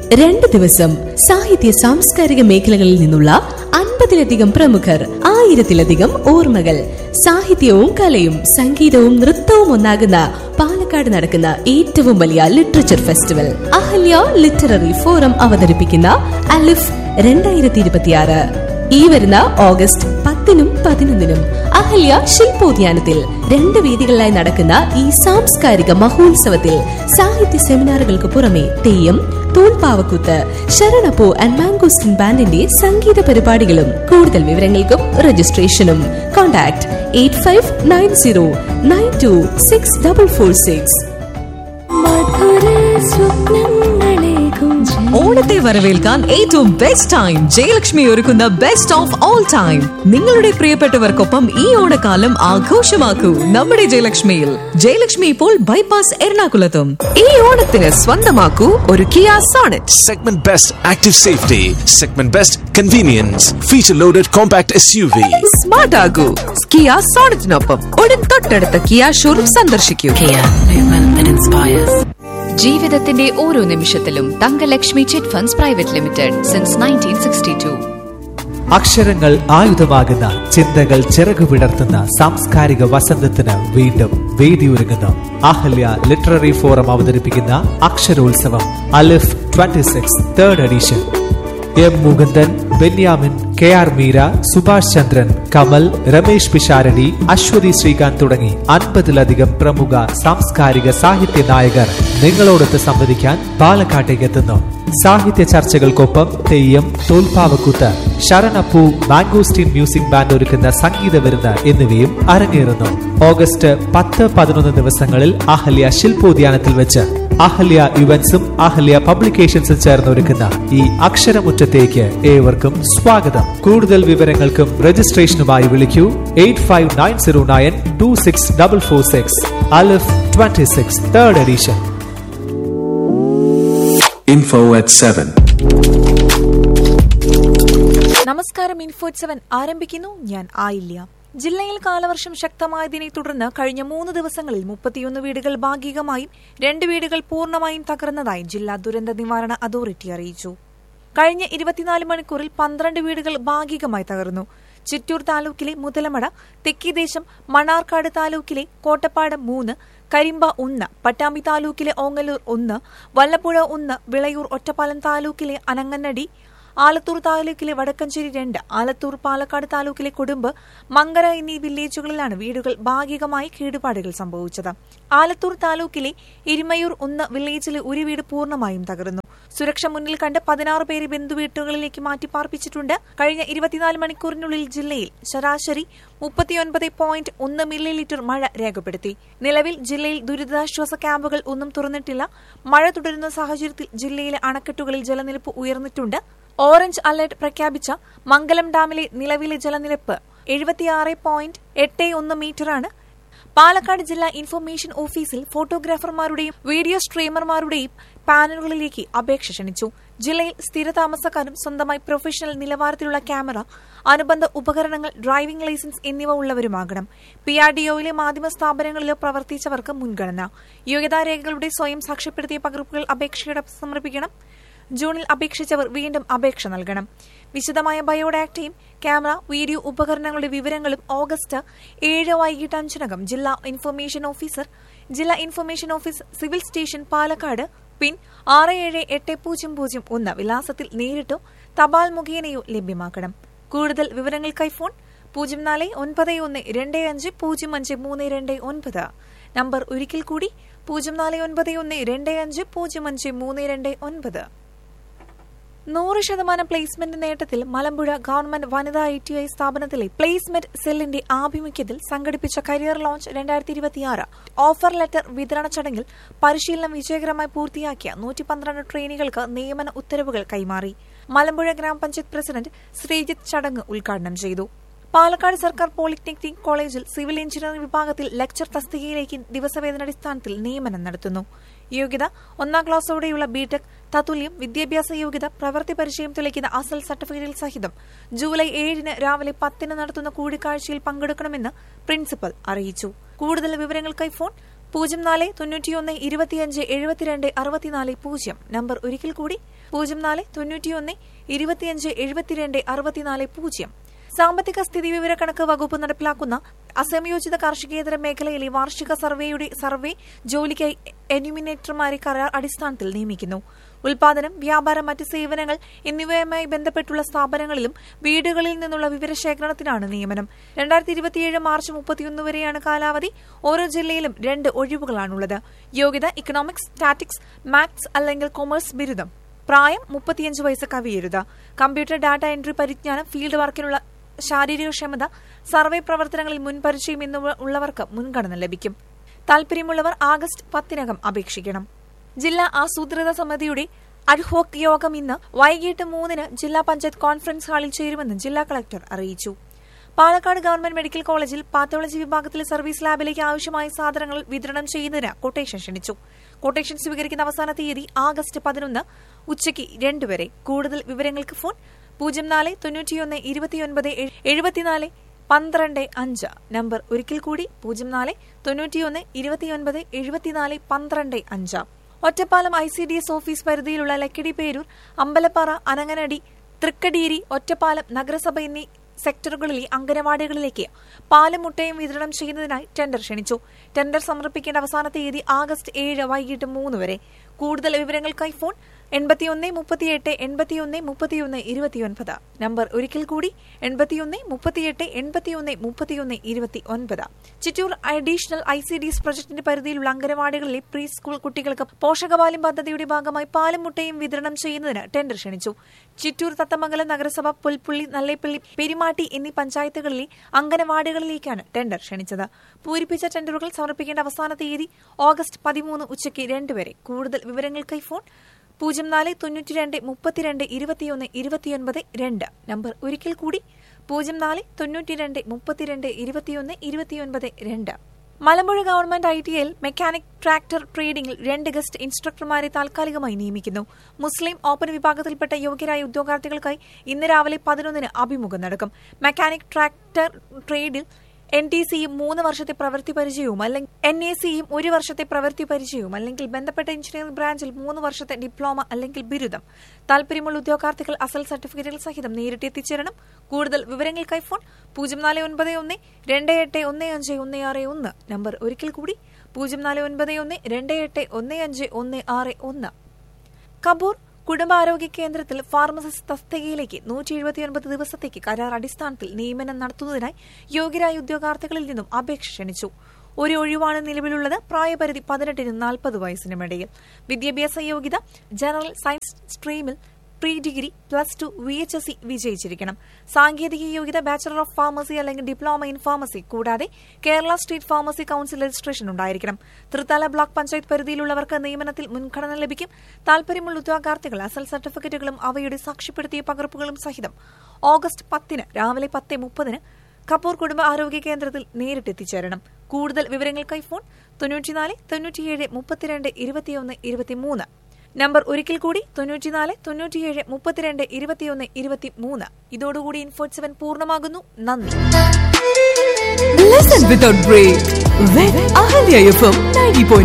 രണ്ട് ദിവസം സാഹിത്യ സാംസ്കാരിക മേഖലകളിൽ നിന്നുള്ള അൻപതിലധികം പ്രമുഖർ ആയിരത്തിലധികം ഓർമ്മകൾ സാഹിത്യവും കലയും സംഗീതവും നൃത്തവും ഒന്നാകുന്ന പാലക്കാട് നടക്കുന്ന ഏറ്റവും വലിയ literature festival Ahalya literary forum അവതരിപ്പിക്കുന്ന അലിഫ് രണ്ടായിരത്തി ഇരുപത്തിയാറ് ഈ വരുന്ന ഓഗസ്റ്റ് പത്തിനും പതിനൊന്നിനും അഹല്യ ശില്പോദ്യാനത്തിൽ രണ്ട് വേദികളിലായി നടക്കുന്ന ഈ സാംസ്കാരിക മഹോത്സവത്തിൽ സാഹിത്യ സെമിനാറുകൾക്ക് പുറമെ തെയ്യം തൂൺപാവക്കൂത്ത് ശരണപ്പൂ ആൻഡ് മാംഗോസ്റ്റിൻ ബാൻഡിന്റെ സംഗീത പരിപാടികളും കൂടുതൽ വിവരങ്ങൾക്കും രജിസ്ട്രേഷനും contact eight five nine zero nine two six double four six ഓണത്തെ വരവേൽക്കാൻ ഏറ്റവും ബെസ്റ്റ് ടൈം ജയലക്ഷ്മി ഒരുക്കുന്ന ബെസ്റ്റ് ഓഫ് ഓൾ ടൈം നിങ്ങളുടെ പ്രിയപ്പെട്ടവർക്കൊപ്പം ഈ ഓണക്കാലം ആഘോഷമാക്കൂ നമ്മുടെ ജയലക്ഷ്മിയിൽ ജയലക്ഷ്മി ഇപ്പോൾ ബൈപ്പാസ് എറണാകുളത്തും ഈ ഓണത്തിന് സ്വന്തമാക്കൂ ഒരു Kia Sonet Segment Best Active Safety, Segment Best Convenience, Feature Loaded Compact SUV. Smart ആകൂ കിയ സോണറ്റിനൊപ്പം ഉടൻ തൊട്ടടുത്ത കിയ ഷോറൂം സന്ദർശിക്കൂ ജീവിതത്തിന്റെ ഓരോ നിമിഷത്തിലും Thankalakshmi chit funds private limited since nineteen sixty two അക്ഷരങ്ങൾ ആയുധമാകുന്ന ചിന്തകൾ ചിറകുവിടർത്തുന്ന സാംസ്കാരിക വസന്തത്തിന് വീണ്ടും വേദിയൊരുങ്ങുന്നു അഹല്യ ലിറ്റററി ഫോറം അവതരിപ്പിക്കുന്ന അക്ഷരോത്സവം Alif 26 six third edition M Mukundan Benyamin K R Meera Subhash Chandran Kamal Ramesh Pisharody Aswathy Sreekanth തുടങ്ങി അൻപതിലധികം പ്രമുഖ സാംസ്കാരിക സാഹിത്യ നായകർ നിങ്ങളോടൊത്ത് സംവദിക്കാൻ പാലക്കാട്ടേക്ക് എത്തുന്നു സാഹിത്യ ചർച്ചകൾക്കൊപ്പം തെയ്യം തോൽപ്പാവക്കൂത്ത് ശരണപ്പൂ മാംഗോസ്റ്റീൻ മ്യൂസിക് ബാൻഡ് ഒരുക്കുന്ന സംഗീത വിരുന്ന് എന്നിവയും അരങ്ങേറുന്നു ഓഗസ്റ്റ് പത്ത് പതിനൊന്ന് ദിവസങ്ങളിൽ അഹല്യ ശില്പോദ്യാനത്തിൽ വെച്ച് അഹല്യ ഇവന്റ്സും അഹല്യ പബ്ലിക്കേഷൻസും ചേർന്ന് ഒരുക്കുന്ന ഈ അക്ഷരമുറ്റത്തേക്ക് ഏവർക്കും സ്വാഗതം കൂടുതൽ വിവരങ്ങൾക്കും രജിസ്ട്രേഷനുമായി വിളിക്കൂ eight five nine zero nine two six double four six Alif twenty six third edition Info at 7. നമസ്കാരം ഇൻഫോറ്റ് സെവൻ ആരംഭിക്കുന്നു ഞാൻ ആയില്യ ജില്ലയിൽ കാലവർഷം ശക്തമായതിനെ തുടർന്ന് കഴിഞ്ഞ മൂന്ന് ദിവസങ്ങളിൽ മുപ്പത്തിയൊന്ന് വീടുകൾ ഭാഗികമായും രണ്ട് വീടുകൾ പൂർണ്ണമായും തകർന്നതായി ജില്ലാ ദുരന്ത നിവാരണ അതോറിറ്റി അറിയിച്ചു കഴിഞ്ഞ ഇരുപത്തിനാല് മണിക്കൂറിൽ പന്ത്രണ്ട് വീടുകൾ ഭാഗികമായി തകർന്നു ചിറ്റൂർ താലൂക്കിലെ മുതലമട തെക്കിദേശം മണ്ണാർക്കാട് താലൂക്കിലെ കോട്ടപ്പാട് മൂന്ന് കരിമ്പ ഒന്ന് പട്ടാമ്പി താലൂക്കിലെ ഓങ്ങല്ലൂർ ഒന്ന് വല്ലപ്പുഴ ഒന്ന് വിളയൂർ ഒറ്റപ്പാലം താലൂക്കിലെ അനങ്ങന്നടി ആലത്തൂർ താലൂക്കിലെ വടക്കഞ്ചേരി രണ്ട് ആലത്തൂർ പാലക്കാട് താലൂക്കിലെ കൊടുമ്പ് മങ്കര എന്നീ വില്ലേജുകളിലാണ് വീടുകൾ ഭാഗികമായി കേടുപാടുകൾ സംഭവിച്ചത് ആലത്തൂർ താലൂക്കിലെ ഇരുമയൂർ ഒന്ന് വില്ലേജിലെ ഒരു വീട് പൂർണ്ണമായും തകർന്നു സുരക്ഷ മുന്നിൽ കണ്ട് പതിനാറ് പേരെ ബന്ധുവീട്ടുകളിലേക്ക് മാറ്റി പാർപ്പിച്ചിട്ടുണ്ട് കഴിഞ്ഞ ഇരുപത്തിനാല് മണിക്കൂറിനുള്ളിൽ ജില്ലയിൽ ശരാശരി മുപ്പത്തിയൊൻപത് പോയിന്റ് ഒന്ന് മില്ലി ലിറ്റർ മഴ രേഖപ്പെടുത്തി നിലവിൽ ജില്ലയിൽ ദുരിതാശ്വാസ ക്യാമ്പുകൾ ഒന്നും തുറന്നിട്ടില്ല മഴ തുടരുന്ന സാഹചര്യത്തിൽ ജില്ലയിലെ അണക്കെട്ടുകളിൽ ജലനിരപ്പ് ഉയർന്നിട്ടുണ്ട് ഓറഞ്ച് അലർട്ട് പ്രഖ്യാപിച്ച മംഗലം ഡാമിലെ നിലവിലെ ജലനിരപ്പ് എഴുപത്തിയാറ് പോയിന്റ് എട്ട് ഒന്ന് മീറ്ററാണ് പാലക്കാട് ജില്ലാ ഇൻഫർമേഷൻ ഓഫീസിൽ ഫോട്ടോഗ്രാഫർമാരുടെയും വീഡിയോ സ്ട്രീമർമാരുടെയും പാനലുകളിലേക്ക് അപേക്ഷ ക്ഷണിച്ചു ജില്ലയിൽ സ്ഥിരതാമസക്കാരും സ്വന്തമായി പ്രൊഫഷണൽ നിലവാരത്തിലുള്ള ക്യാമറ അനുബന്ധ ഉപകരണങ്ങൾ ഡ്രൈവിംഗ് ലൈസൻസ് എന്നിവ ഉള്ളവരുമാകണം പി ആർ ഡിഒയിലെ മാധ്യമ സ്ഥാപനങ്ങളിലോ പ്രവർത്തിച്ചവർക്ക് മുൻഗണന യോഗ്യതാരേഖകളുടെ സ്വയം സാക്ഷ്യപ്പെടുത്തിയ പകർപ്പുകൾ അപേക്ഷയോടെ സമർപ്പിക്കണം ജൂണിൽ അപേക്ഷിച്ചവർ വീണ്ടും അപേക്ഷ നൽകണം വിശദമായ ബയോഡാറ്റയും ക്യാമറ വീഡിയോ ഉപകരണങ്ങളുടെ വിവരങ്ങളും ഓഗസ്റ്റ് ഏഴ് വൈകിട്ട് അഞ്ചിനകം ജില്ലാ ഇൻഫർമേഷൻ ഓഫീസർ ജില്ലാ information office civil station Palakkad pin ആറ് ഏഴ് എട്ട് പൂജ്യം പൂജ്യം ഒന്ന് വിലാസത്തിൽ നേരിട്ടോ തപാൽ മുഖേനയോ ലഭ്യമാക്കണം കൂടുതൽ വിവരങ്ങൾക്കായി ഫോൺ പൂജ്യം നാല് ഒൻപത് ഒന്ന് രണ്ട് അഞ്ച് പൂജ്യം അഞ്ച് മൂന്ന് രണ്ട് ഒൻപത് നമ്പർ ഒരിക്കൽ കൂടി പൂജ്യം നാല് ഒൻപത് ഒന്ന് രണ്ട് അഞ്ച് പൂജ്യം അഞ്ച് മൂന്ന് രണ്ട് ഒൻപത് നൂറ് ശതമാനം പ്ലേസ്മെന്റ് നേട്ടത്തിൽ മലമ്പുഴ ഗവൺമെന്റ് വനിതാ ഐ ടി ഐ സ്ഥാപനത്തിലെ പ്ലേസ്മെന്റ് സെല്ലിന്റെ ആഭിമുഖ്യത്തിൽ സംഘടിപ്പിച്ച കരിയർ ലോഞ്ച് രണ്ടായിരത്തി ഇരുപത്തിയാറ് ഓഫർ ലെറ്റർ വിതരണ ചടങ്ങിൽ പരിശീലനം വിജയകരമായി പൂർത്തിയാക്കിയ നൂറ്റി പന്ത്രണ്ട് ട്രെയിനികൾക്ക് നിയമന ഉത്തരവുകൾ കൈമാറി മലമ്പുഴ ഗ്രാമപഞ്ചായത്ത് പ്രസിഡന്റ് ശ്രീജിത്ത് ചടങ്ങ് ഉദ്ഘാടനം ചെയ്തു പാലക്കാട് സർക്കാർ പോളിടെക്നിക് കോളേജിൽ സിവിൽ എഞ്ചിനീയറിംഗ് വിഭാഗത്തിൽ ലെക്ചർ തസ്തികയിലേക്ക് ദിവസവേതനടിസ്ഥാനത്തിൽ നിയമനം നടത്തുന്നു യോഗ്യത ഒന്നാം ക്ലാസ്സോടെയുള്ള ബിടെക് തത്തുല്യം വിദ്യാഭ്യാസ യോഗ്യത പ്രവൃത്തി പരിചയം തെളിയിക്കുന്ന അസൽ സർട്ടിഫിക്കറ്റിൽ സഹിതം ജൂലൈ ഏഴിന് രാവിലെ പത്തിന് നടത്തുന്ന കൂടിക്കാഴ്ചയിൽ പങ്കെടുക്കണമെന്ന് പ്രിൻസിപ്പൽ അറിയിച്ചു കൂടുതൽ വിവരങ്ങൾക്കായി ഫോൺ പൂജ്യം നാല് തൊണ്ണൂറ്റിയൊന്ന് ഇരുപത്തിയഞ്ച് എഴുപത്തിരണ്ട് അറുപത്തിനാല് പൂജ്യം നമ്പർ ഒരിക്കൽ കൂടി പൂജ്യം നാല് തൊണ്ണൂറ്റിയൊന്ന് ഇരുപത്തിയഞ്ച് എഴുപത്തിരണ്ട് അറുപത്തിനാല് പൂജ്യം സാമ്പത്തിക സ്ഥിതിവിവര കണക്ക് വകുപ്പ് നടപ്പിലാക്കുന്ന അസംയോജിത കാർഷികേതര മേഖലയിലെ വാർഷിക സർവേയുടെ സർവേ ജോലിക്കായി എന്യൂമിനേറ്റർമാരെ കരാർ അടിസ്ഥാനത്തിൽ നിയമിക്കുന്നു ഉൽപാദനം വ്യാപാരം മറ്റ് സേവനങ്ങൾ എന്നിവയുമായി ബന്ധപ്പെട്ടുള്ള സ്ഥാപനങ്ങളിലും വീടുകളിൽ നിന്നുള്ള വിവരശേഖരണത്തിനാണ് നിയമനം രണ്ടായിരത്തി ഇരുപത്തിയേഴ് മാർച്ച് മുപ്പത്തിയൊന്ന് വരെയാണ് കാലാവധി ഓരോ ജില്ലയിലും രണ്ട് ഒഴിവുകളാണുള്ളത് യോഗ്യത ഇക്കണോമിക്സ് സ്റ്റാറ്റിക്സ് മാത്സ് അല്ലെങ്കിൽ കൊമേഴ്സ് ബിരുദം പ്രായം മുപ്പത്തിയഞ്ച് വയസ്സ് കവിയരുത് കമ്പ്യൂട്ടർ ഡാറ്റ എൻട്രി പരിജ്ഞാനം ഫീൽഡ് വർക്കിനുള്ള ശാരീരിക ക്ഷമത സർവേ പ്രവർത്തനങ്ങളിൽ മുൻപരിചയം എന്നിവ ഉള്ളവർക്ക് മുൻഗണന ലഭിക്കും താൽപര്യമുള്ളവർ ആഗസ്റ്റ് പത്തിനകം അപേക്ഷിക്കണം ജില്ലാ ആസൂത്രിത സമിതിയുടെ അഡ്ഹോക് യോഗം ഇന്ന് വൈകിട്ട് മൂന്നിന് ജില്ലാ പഞ്ചായത്ത് കോൺഫറൻസ് ഹാളിൽ ചേരുമെന്ന് ജില്ലാ കളക്ടർ അറിയിച്ചു പാലക്കാട് ഗവൺമെന്റ് മെഡിക്കൽ കോളേജിൽ പാത്തോളജി വിഭാഗത്തിലെ സർവീസ് ലാബിലേക്ക് ആവശ്യമായ സാധനങ്ങൾ വിതരണം ചെയ്യുന്നതിന് കൊട്ടേഷൻ ക്ഷണിച്ചു കൊട്ടേഷൻ സ്വീകരിക്കുന്ന അവസാന തീയതി ആഗസ്റ്റ് പതിനൊന്ന് ഉച്ചയ്ക്ക് രണ്ട് വരെ കൂടുതൽ വിവരങ്ങൾക്ക് ഫോൺ പൂജ്യം നാല് തൊണ്ണൂറ്റിയൊന്ന് ഇരുപത്തിയൊൻപത് എഴുപത്തിനാല് പന്ത്രണ്ട് അഞ്ച് നമ്പർ ഒരിക്കൽ കൂടി പൂജ്യം നാല് തൊണ്ണൂറ്റിയൊന്ന് ഇരുപത്തിയൊൻപത് എഴുപത്തിനാല് പന്ത്രണ്ട് അഞ്ച് Ottapalam I C D S office പരിധിയിലുള്ള ലക്കിടി പേരൂർ അമ്പലപ്പാറ അനങ്ങനടി തൃക്കടീരി ഒറ്റപ്പാലം നഗരസഭ എന്നീ സെക്ടറുകളിലെ അംഗനവാടികളിലേക്ക് പാലും മുട്ടയും വിതരണം ചെയ്യുന്നതിനായി ടെൻഡർ ക്ഷണിച്ചു ടെൻഡർ സമർപ്പിക്കേണ്ട അവസാന തീയതി ആഗസ്റ്റ് ഏഴ് വൈകിട്ട് മൂന്ന് വരെ കൂടുതൽ വിവരങ്ങൾക്കായി ഫോൺ എൺപത്തിയൊന്ന് മുപ്പത്തിയെട്ട് എൺപത്തിയൊന്ന് മുപ്പത്തിയൊന്ന് ഇരുപത്തിയൊൻപത് നമ്പർ ഒരിക്കൽ കൂടി എൺപത്തിയൊന്ന് മുപ്പത്തിയെട്ട് എൺപത്തിയൊന്ന് മുപ്പത്തിയൊന്ന് ഇരുപത്തി ഒൻപത് Chittur additional I C D S പ്രൊജക്ടിന്റെ പരിധിയിലുള്ള അംഗനവാടികളിലെ പ്രീ സ്കൂൾ കുട്ടികൾക്ക് പോഷകപാലം പദ്ധതിയുടെ ഭാഗമായി പാലും മുട്ടയും വിതരണം ചെയ്യുന്നതിന് ടെൻഡർ ക്ഷണിച്ചു ചിറ്റൂർ തത്തമംഗലം നഗരസഭ പുൽപ്പുള്ളി നല്ലേപ്പള്ളി പെരുമാട്ടി എന്നീ പഞ്ചായത്തുകളിലെ അംഗനവാടികളിലേക്കാണ് ടെൻഡർ ക്ഷണിച്ചത് പൂരിപ്പിച്ച ടെൻഡറുകൾ സമർപ്പിക്കേണ്ട അവസാന തീയതി ഓഗസ്റ്റ് പതിമൂന്ന് ഉച്ചയ്ക്ക് രണ്ട് വരെ കൂടുതൽ വിവരങ്ങൾക്കായി ഫോൺ പൂജ്യം നാല് തൊണ്ണൂറ്റി രണ്ട് മുപ്പത്തിരണ്ട് ഇരുപത്തിയൊന്ന് ഇരുപത്തിയൊൻപത് രണ്ട് നമ്പർ ഒരിക്കൽ കൂടി പൂജ്യം നാല് തൊണ്ണൂറ്റി രണ്ട് മുപ്പത്തിരണ്ട് ഇരുപത്തിയൊന്ന് ഇരുപത്തിയൊൻപത് രണ്ട് മലമ്പുഴ ഗവൺമെന്റ് ഐ ടി ഐയിൽ മെക്കാനിക് ട്രാക്ടർ ട്രേഡിംഗിൽ രണ്ട് ഗസ്റ്റ് ഇൻസ്ട്രക്ടർമാരെ താൽക്കാലികമായി നിയമിക്കുന്നു മുസ്ലിം ഓപ്പൺ വിഭാഗത്തിൽപ്പെട്ട യോഗ്യരായ ഉദ്യോഗാർത്ഥികൾക്കായി ഇന്ന് രാവിലെ പതിനൊന്നിന് അഭിമുഖം നടക്കും മെക്കാനിക് ട്രാക്ടർ ട്രേഡിൽ എൻ ടി സിയും മൂന്ന് വർഷത്തെ പ്രവൃത്തി പരിചയവും അല്ലെങ്കിൽ എൻ എ സിയും ഒരു വർഷത്തെ പ്രവൃത്തി പരിചയവും അല്ലെങ്കിൽ ബന്ധപ്പെട്ട എഞ്ചിനീയറിംഗ് ബ്രാഞ്ചിൽ മൂന്ന് വർഷത്തെ ഡിപ്ലോമ അല്ലെങ്കിൽ ബിരുദം താൽപര്യമുള്ള ഉദ്യോഗാർത്ഥികൾ അസൽ സർട്ടിഫിക്കറ്റുകൾ സഹിതം നേരിട്ട് എത്തിച്ചേരണം കൂടുതൽ വിവരങ്ങൾക്കായി ഫോൺ പൂജ്യം നാല് ഒൻപത് ഒന്ന് രണ്ട് എട്ട് ഒന്ന് അഞ്ച് ഒന്ന് ആറ് ഒന്ന് നമ്പർ ഒരിക്കൽ കൂടി പൂജ്യം നാല് ഒൻപത് ഒന്ന് രണ്ട് എട്ട് ഒന്ന് അഞ്ച് ഒന്ന് ആറ് ഒന്ന് കപൂർ കുടുംബാരോഗ്യ കേന്ദ്രത്തിൽ ഫാർമസിസ്റ്റ് തസ്തികയിലേക്ക് നൂറ്റി എഴുപത്തിയൊൻപത് ദിവസത്തേക്ക് കരാർ അടിസ്ഥാനത്തിൽ നിയമനം നടത്തുന്നതിനായി യോഗ്യരായ ഉദ്യോഗാർത്ഥികളിൽ നിന്നും അപേക്ഷ ക്ഷണിച്ചു ഒരു ഒഴിവാണ് നിലവിലുള്ളത് പ്രായപരിധി പതിനെട്ടിനും നാൽപ്പത് വയസ്സിനും ഇടയിൽ വിദ്യാഭ്യാസ യോഗ്യത ജനറൽ സയൻസ് സ്ട്രീമിൽ pre degree plus two V H S C വിജയിച്ചിരിക്കണം സാങ്കേതിക യോഗ്യത ബാച്ചലർ ഓഫ് ഫാർമസി അല്ലെങ്കിൽ ഡിപ്ലോമ ഇൻ ഫാർമസി കൂടാതെ Kerala state pharmacy council registration ഉണ്ടായിരിക്കണം തൃത്താല ബ്ലോക്ക് പഞ്ചായത്ത് പരിധിയിലുള്ളവർക്ക് നിയമനത്തിൽ മുൻഗണന ലഭിക്കും താൽപര്യമുള്ള ഉദ്യോഗാർത്ഥികൾ അസൽ സർട്ടിഫിക്കറ്റുകളും അവയുടെ സാക്ഷ്യപ്പെടുത്തിയ പകർപ്പുകളും സഹിതം ഓഗസ്റ്റ് പത്തിന് രാവിലെ പത്ത് മുപ്പതിന് കപൂർ കുടുംബ ആരോഗ്യ കേന്ദ്രത്തിൽ നേരിട്ട് എത്തിച്ചേരണം കൂടുതൽ വിവരങ്ങൾക്കായി ഫോൺ തൊണ്ണൂറ്റിനാല് തൊണ്ണൂറ്റിയേഴ് മുപ്പത്തിരണ്ട് ഇരുപത്തിയൊന്ന് ഇരുപത്തിമൂന്ന് നമ്പർ ഒരിക്കൽ കൂടി തൊണ്ണൂറ്റിനാല് തൊണ്ണൂറ്റിയേഴ് മുപ്പത്തിരണ്ട് ഇരുപത്തിയൊന്ന് ഇരുപത്തിമൂന്ന് ഇതോടുകൂടി ഇൻഫോട്ട് സെവൻ പൂർണ്ണമാകുന്നു നന്ദി Listen without break with Ahalya FM 90.4